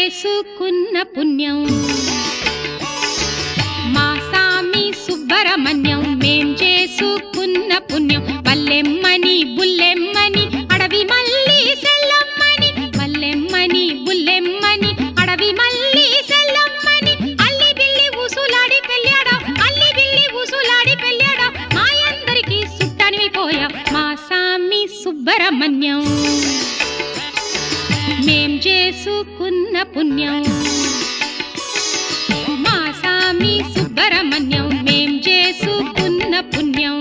చేసుకున్న పుణ్యం మా సామి సుబ్బరమణ్యం మేం చేసుకున్న పుణ్యం పల్లెమ్మని బుల్లెమ్మని అడవి మల్లి సెల్లమ్మని పల్లెమ్మని బుల్లెమ్మని అడవి మల్లి సెల్లమ్మని అల్లి బిల్లి ఊసులాడి పెళ్ళాడ అల్లి బిల్లి ఊసులాడి పెళ్ళాడ మా అందరికి సుట్టనిపోయా మా సామి సుబ్బరమణ్యం మేం చేసుకున్న పుణ్యం మా సామి సుబ్బరమణ్యం మేం చేసుకున్న పుణ్యం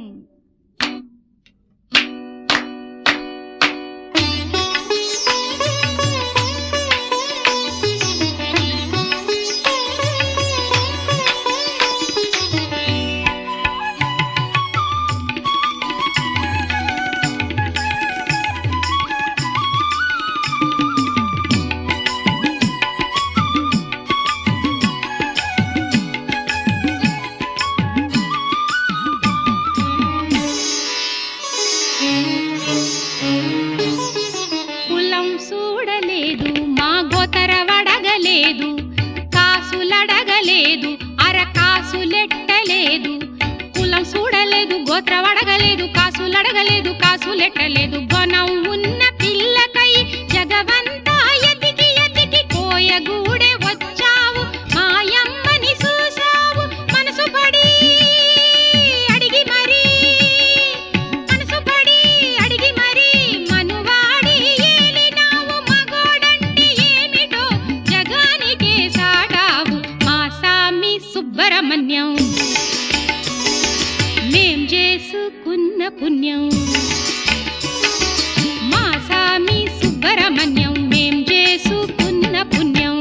కులం చూడలేదు మా గోతర వడగలేదు కాసులడగలేదు అర కాసులెట్టలేదు కులం చూడలేదు గోత్ర వడగలేదు కాసులడగలేదు కాసులెట్టలేదు గుణం ఉన్న పిల్లకై జగవంతా ఎతికి ఎతికి కోయగూడే వచ్చావు మాయమ్మని చూసావు మనసు పడి అడిగి మరీ మనసు పడి అడిగి మరి మనువాడి ఏలినావు మగోడంటే ఏమిటో జగానికే సాటావు మా సామి సుబ్బరమణ్యం మేం చేసుకున్న పుణ్యం మా సామి సుబ్బరమణ్యం మేం చేసుకున్న పుణ్యం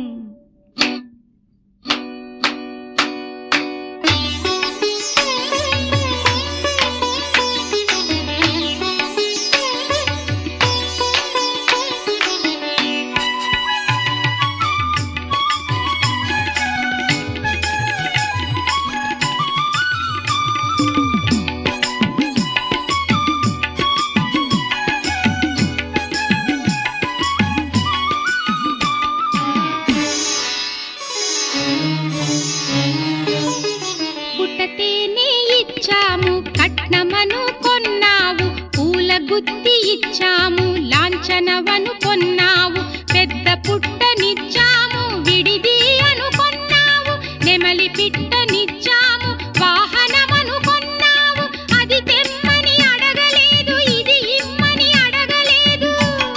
పుట్టతేనే ఇచ్చాము కట్నమను కొన్నావు పూల గుత్తి ఇచ్చాము లాంఛనవను కొన్నావు పెద్ద పుట్టనిచ్చాము విడిది అనుకొన్నావు నెమలి పిట్టనిచ్చాము వాహనమను కొన్నావు అది తెమ్మని అడగలేదు ఇది ఇమ్మని అడగలేదు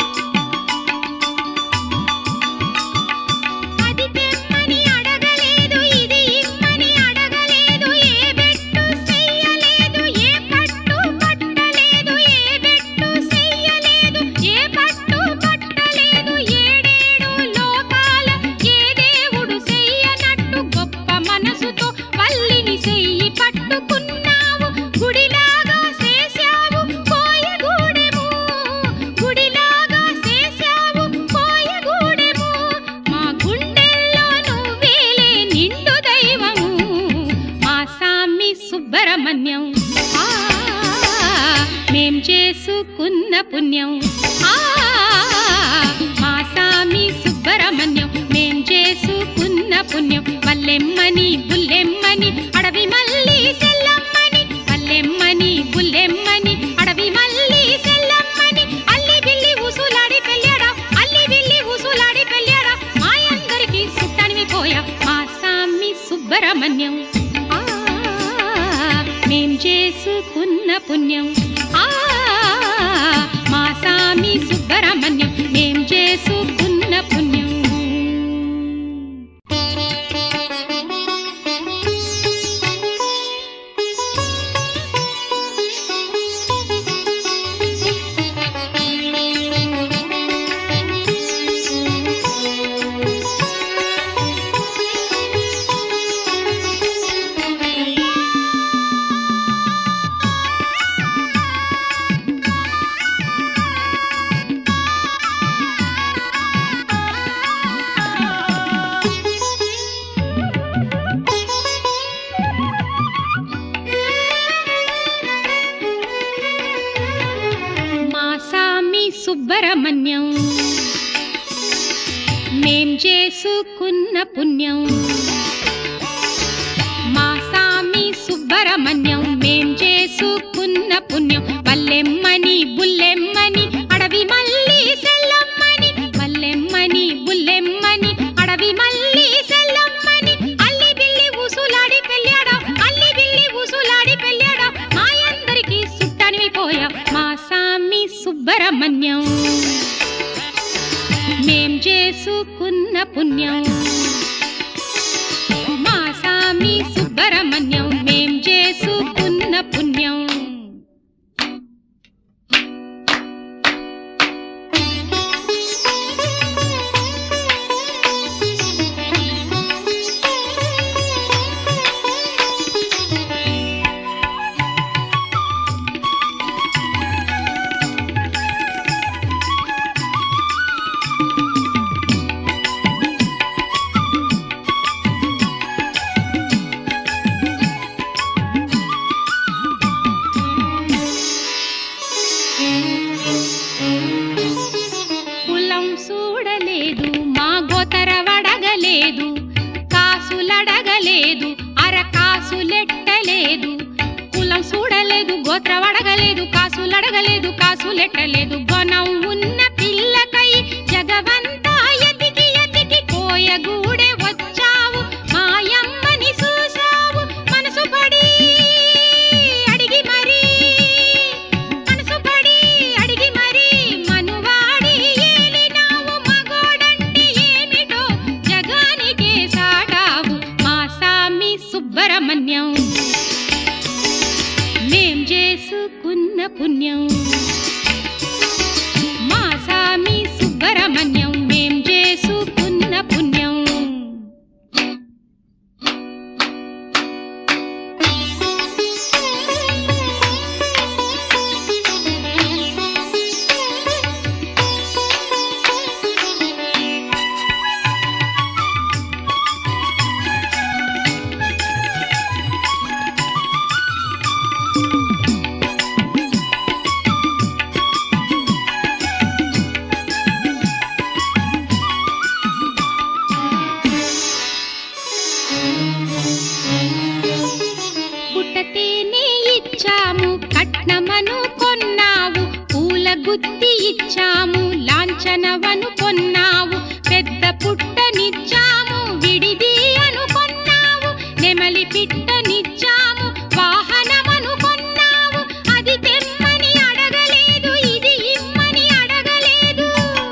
అది తెమ్మని అడగలేదు ఇది ఇమ్మని అడగలేదు ఏ బెట్టు చెయ్యలేదు ఏ పట్టు పట్టలేదు ఏ బెట్టు చెయ్యలేదు ఏ పట్టు పట్టలేదు ఏడేడు లోకాల ఏ దేవుడు చెయ్యనట్టు గొప్ప మనసుతో వల్లిని చెయ్యి పట్టుకున్నావు గుడిలాగా చేశావు కోయగూడెము గుడిలాగా చేశావు కోయగూడెము మా గుండెల్లో నువ్వేలే నిండు దైవము మా సామి సుబ్బరమణ్యం ఆ, మేం చేసుకున్న పుణ్యం ఆ, మా సామి సుబ్బరమణ్యం మేం చేసుకున్న పుణ్యం వల్లెమ్మని బుల్లెమ్మని అడవి మల్లి సెల్లమ్మని వల్లెమ్మని బుల్లెమ్మని అడవి మల్లి సెల్లమ్మని అల్లి బిల్లి ఊసులాడి పెళ్ళాడా అల్లి బిల్లి ఊసులాడి పెళ్ళాడా మా అందరికి సుట్టనివి పోయా మా సామి సుబ్బరమణ్యం ఆ, మేం చేసుకున్న పుణ్యం ఆ, మా సామి సుబ్బరమణ్యం మేం చేసుకున్న పుణ్యం మేం చేసుకున్న పుణ్యం మా సామి సుబ్బరమణ్యం మేం చేసుకున్న పుణ్యం పల్లెమ్మని బుల్లెమ్మని అడవి మల్లి సెల్లమ్మని పల్లెమ్మని బుల్లెమ్మని అడవి మల్లి సెల్లమ్మని అల్లి బిల్లి ఊసులాడి పెళ్ళాడా అల్లి బిల్లి ఊసులాడి పెళ్ళాడా మా అందరికి సుట్టనివి పోయా మా సామి సుబ్బరమణ్యం మేం చేసుకున్న పుణ్యం మా సామి సుబ్బరమణ్యం మేం చేసుకున్న పుణ్యం కులం చూడలేదు మా గోతర వడగలేదు కాసులడగలేదు అర కాసులెట్టలేదు కులం చూడలేదు గోత్ర వడగలేదు కాసులడగలేదు కాసులెట్టలేదు గుణం ఉన్న పిల్లకై జగవంతా ఎతికి ఎతికి కోయగూడే వచ్చావు మాయమ్మని చూసావు మనసు పడి అడిగి మరీ మనసు పడి అడిగి మరీ మనువాడి ఏలినావు మగోడంటే ఏమిటో జగానికే సాటావు మా సామి సుబ్బరమణ్యం మేం చేసుకున్న పుణ్యం మా సామి సుబ్బరమణ్యం మేం చేసుకున్న పుణ్యం పుట్టతేనే ఇచ్చాము కట్నమను కొన్నావు పూల గుత్తి ఇచ్చాము లాంఛనవను కొన్నావు పెద్ద పుట్టనిచ్చాము విడిది అనుకొన్నావు నెమలి పిట్టనిచ్చాము వాహనమను కొన్నావు అది తెమ్మని అడగలేదు ఇది ఇమ్మని అడగలేదు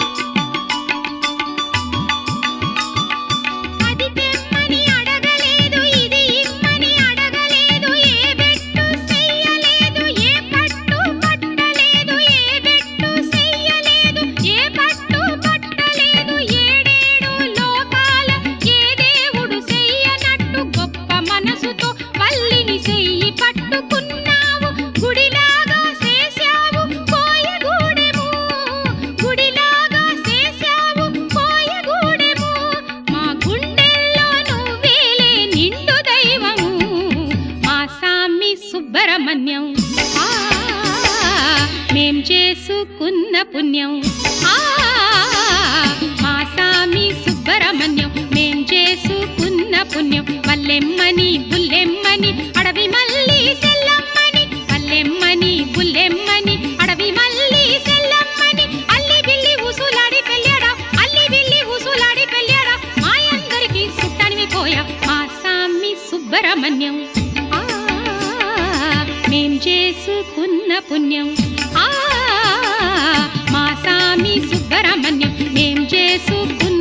అది తెమ్మని అడగలేదు ఇది ఇమ్మని అడగలేదు ఏ బెట్టు చెయ్యలేదు ఏ పట్టు పట్టలేదు ఏ బెట్టు చెయ్యలేదు ఏ పట్టు పట్టలేదు ఏడేడు లోకాల ఏ దేవుడు చెయ్యనట్టు గొప్ప మనసుతో వల్లిని చెయ్యి పట్టుకున్నావు గుడిలాగా చేశావు కోయగూడెము గుడిలాగా చేశావు కోయగూడెము మా గుండెల్లో నువ్వేలే నిండు దైవము మా సామి సుబ్బరమణ్యం ఆ, మేం చేసుకున్న పుణ్యం ఆ, మా సామి సుబ్బరమణ్యం మేం చేసుకున్న పుణ్యం వల్లెమ్మని బుల్లెమ్మని అడవి మల్లి సెల్లమ్మని వల్లెమ్మని బుల్లెమ్మని అడవి మల్లి సెల్లమ్మని అల్లి బిల్లి ఊసులాడి పెళ్ళాడా అల్లి బిల్లి ఊసులాడి పెళ్ళాడా మా అందరికి సుట్టనివి పోయా మా సామి సుబ్బరమణ్యం ఆ, మేం చేసుకున్న పుణ్యం ఆ, మా సామి సుబ్బరమణ్యం మేం చేసుకున్న